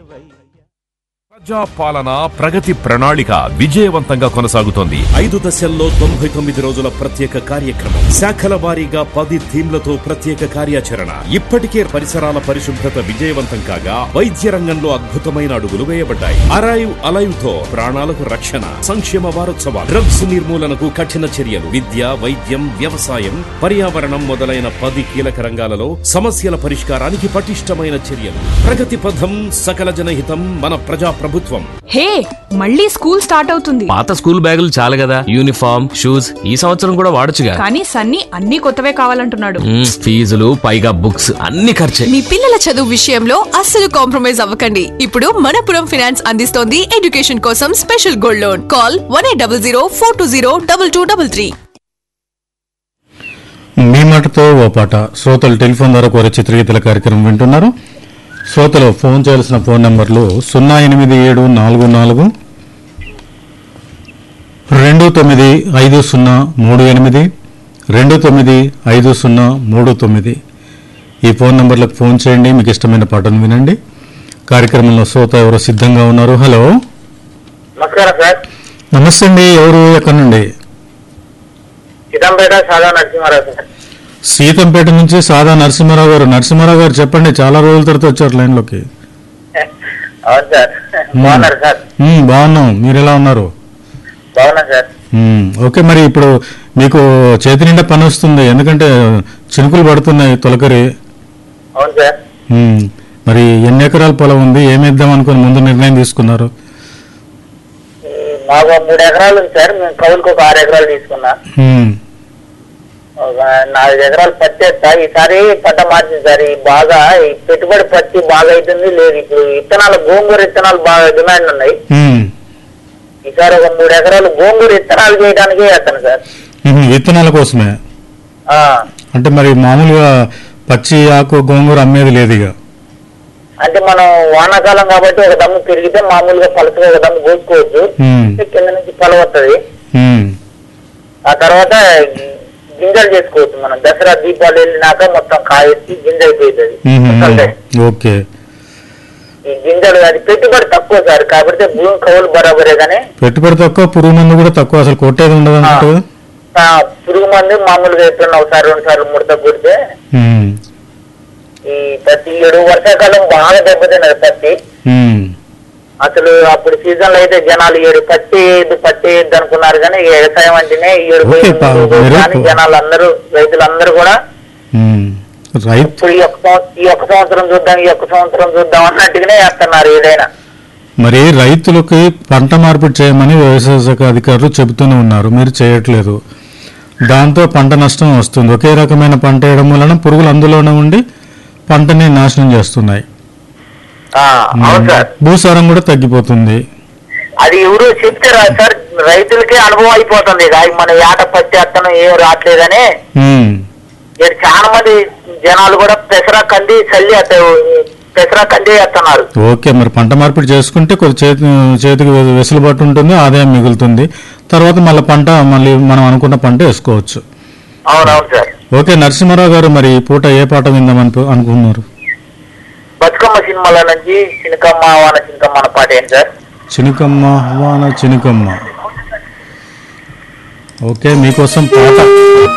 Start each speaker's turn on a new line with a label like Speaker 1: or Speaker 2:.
Speaker 1: ప్రజా పాలన ప్రగతి ప్రణాళిక విజయవంతంగా కొనసాగుతోంది
Speaker 2: ఐదు దశల్లో తొంభై తొమ్మిది రోజుల ప్రత్యేక కార్యక్రమం శాఖల వారీగా పది థీమ్లతో ప్రత్యేక కార్యాచరణ ఇప్పటికే పరిసరాల పరిశుభ్రత విజయవంతం కాగా వైద్య రంగంలో అద్భుతమైన అడుగులు వేయబడ్డాయి అరైవ్ అలైవ్ తో ప్రాణాలకు రక్షణ సంక్షేమ వారోత్సవాలు డ్రగ్స్ నిర్మూలనకు కఠిన చర్యలు విద్య వైద్యం వ్యవసాయం పర్యావరణం మొదలైన పది కీలక రంగాలలో సమస్యల పరిష్కారానికి పటిష్టమైన చర్యలు ప్రగతి పథం సకల జనహితం మన ప్రజా ప్రభుత్వం
Speaker 3: హే మళ్ళీ స్కూల్ స్టార్ట్ అవుతుంది
Speaker 4: పాత స్కూల్ బ్యాగులు చాలు కదా యూనిఫామ్ షూస్ ఈ సంవత్సరం కూడా వాడొచ్చుగా
Speaker 3: కానీ సన్నీ అన్ని కొత్తవే కావాలంటున్నాడు
Speaker 4: మ్మ్, ఫీజులు పైగా బుక్స్ అన్ని ఖర్చే
Speaker 5: మీ పిల్లల చదువు విషయంలో అస్సలు కాంప్రమైజ్ అవ్వకండి ఇప్పుడు మనపురం ఫైనాన్స్ అందిస్తోంది ఎడ్యుకేషన్ కోసం special gold loan call one eight double zero four two zero double two double three
Speaker 6: మీ మాటతో ఓ పాట శ్రోతలు టెలిఫోన్ ద్వారా కోరే చిత్రగీతల కార్యక్రమం వింటున్నారు శ్రోతలు ఫోన్ చేయాల్సిన ఫోన్ నంబర్లు సున్నా ఎనిమిది ఏడు నాలుగు నాలుగు రెండు తొమ్మిది ఐదు సున్నా మూడు ఎనిమిది రెండు తొమ్మిది ఐదు సున్నా మూడు తొమ్మిది ఈ ఫోన్ నంబర్లకు ఫోన్ చేయండి మీకు ఇష్టమైన పాటను వినండి కార్యక్రమంలో శ్రోత ఎవరు సిద్ధంగా ఉన్నారు హలో
Speaker 7: నమస్కారం సార్
Speaker 6: నమస్తే అండి ఎవరు ఎక్కడి నుండి
Speaker 7: చిదంబేట సాదా నరసింహారావు సార్
Speaker 6: సీతంపేట నుంచి సాదా నరసింహారావు గారు నరసింహారావు గారు చెప్పండి చాలా రోజుల తర్వాత వచ్చారు లైన్లోకి
Speaker 7: అవును సార్ బాగున్నారు సార్
Speaker 6: మ్మ్, బాగున్నాం మీరు ఎలా ఉన్నారు
Speaker 7: బాగున్నా సార్
Speaker 6: మ్మ్, ఓకే మరి ఇప్పుడు మీకు చేతి నిండా పని వస్తుంది ఎందుకంటే చినుకులు పడుతున్నాయి తొలకరి
Speaker 7: అవును సార్
Speaker 6: మ్మ్, మరి ఎన్ని ఎకరాల పొలం ఉంది ఏమేద్దాం అనుకుని ముందు నిర్ణయం తీసుకున్నారు
Speaker 7: ఈ మాకు మూడు ఎకరాలు ఉంది సార్ మేము కౌలుకు ఒక ఆరు ఎకరాలు తీసుకున్నా
Speaker 6: మ్మ్,
Speaker 7: ఒక నాలుగు ఎకరాలు పత్తి వేస్తా ఈసారి పంట మార్చింది సార్ ఈ బాగా ఈ పెట్టుబడి పత్తి బాగా అవుతుంది లేదు ఇప్పుడు విత్తనాలు గోంగూర విత్తనాలు బాగా డిమాండ్ ఉన్నాయి
Speaker 6: మ్మ్,
Speaker 7: ఈసారి ఒక మూడు ఎకరాలు గోంగూర విత్తనాలు చేయడానికి వేస్తాను సార్
Speaker 6: మ్మ్, విత్తనాల కోసమే
Speaker 7: ఆ,
Speaker 6: అంటే మరి మామూలుగా పచ్చి ఆకు గోంగూర అమ్మేది లేదు ఇక
Speaker 7: అంటే మనం వానాకాలం కాబట్టి ఒక దమ్ము పెరిగితే మామూలుగా పలుసుగా ఒక దమ్ము కోసుకోవచ్చు
Speaker 6: మ్మ్,
Speaker 7: కింద నుంచి పొల వస్తుంది
Speaker 6: మ్మ్,
Speaker 7: ఆ తర్వాత గింజలు చేసుకోవచ్చు మనం దసరా దీపావళి వెళ్ళినాక మొత్తం కాయేసి గింజ అయిపోతుంది
Speaker 6: మ్మ్,
Speaker 7: మొత్తం
Speaker 6: ఓకే
Speaker 7: ఈ గింజలు అది పెట్టుబడి తక్కువ సార్ కాబట్టి భూమి కవులు బరాబరే కానీ
Speaker 6: పెట్టుబడి తక్కువ పురుగు మందు కూడా తక్కువ అసలు కొట్టేది ఉండదు అన్నట్టు కదా?
Speaker 7: ఆ, పురుగు మంది మామూలుగా ఎప్పుడన్నా ఒకసారి రెండు సార్లు ముడత కొడితే
Speaker 6: మ్మ్,
Speaker 7: ఈ పత్తి ఏడు వర్షాకాలం బాగా దెబ్బతిన్నది పత్తి
Speaker 6: మ్మ్,
Speaker 7: అసలు అప్పుడు సీజన్ లో అయితే జనాలు ఏడు పత్తి వేయద్దు పత్తి వేయద్దు అనుకున్నారు కానీ ఈ వ్యవసాయం అంటేనే ఈ ఏడు
Speaker 6: ఓకే, పా- మీరు-
Speaker 7: కానీ జనాలు అందరూ రైతులందరూ కూడా
Speaker 6: మ్మ్. రైతు
Speaker 7: ఇప్పుడు ఈ ఒక్క సంవ- ఈ ఒక్క సంవత్సరం చూద్దాం ఈ ఒక్క సంవత్సరం చూద్దాం అన్నట్టుగానే వేస్తున్నారు ఏదైనా
Speaker 6: మరి రైతులకి పంట మార్పిడి చేయమని వ్యవసాయ శాఖ అధికారులు చెబుతూనే ఉన్నారు మీరు చేయట్లేదు దాంతో పంట నష్టం వస్తుంది ఒకే రకమైన పంట వేయడం వలన పురుగులు అందులోనే ఉండి పంటని నాశనం చేస్తున్నాయి
Speaker 7: ఆ, అవును సార్
Speaker 6: భూసారం కూడా తగ్గిపోతుంది
Speaker 7: అది ఎవరు చెప్తే రా సార్ రైతులకే అనుభవం అయిపోతుంది ఇక అవి మన ఏట పత్తి అత్తనం ఏం రావట్లేదని
Speaker 6: మ్మ్.
Speaker 7: ఇక్కడ చాలా మంది జనాలు కూడా పెసరా కంది చల్లి అత్త- పెసరా కంది వేస్తున్నారు
Speaker 6: ఓకే మరి పంట మార్పిడి చేసుకుంటే కొద్ది చేతి చేతికి వె- వెసులుబాటు ఉంటుంది ఆదాయం మిగులుతుంది తర్వాత మళ్ళీ పంట మళ్ళీ మనం అనుకున్న పంట వేసుకోవచ్చు
Speaker 7: అవునవును సార్
Speaker 6: ఓకే నరసింహారావు గారు మరి ఈ పూట ఏ పాట విందామని అనుకున్నారు
Speaker 7: బతుకమ్మ సినిమాల నుంచి చినకమ్మ వాన చినకమ్మ అన్న పాట ఏంటి సార్
Speaker 6: చినుకమ్మ వాన చినుకమ్మ ఓకే మీకోసం పాట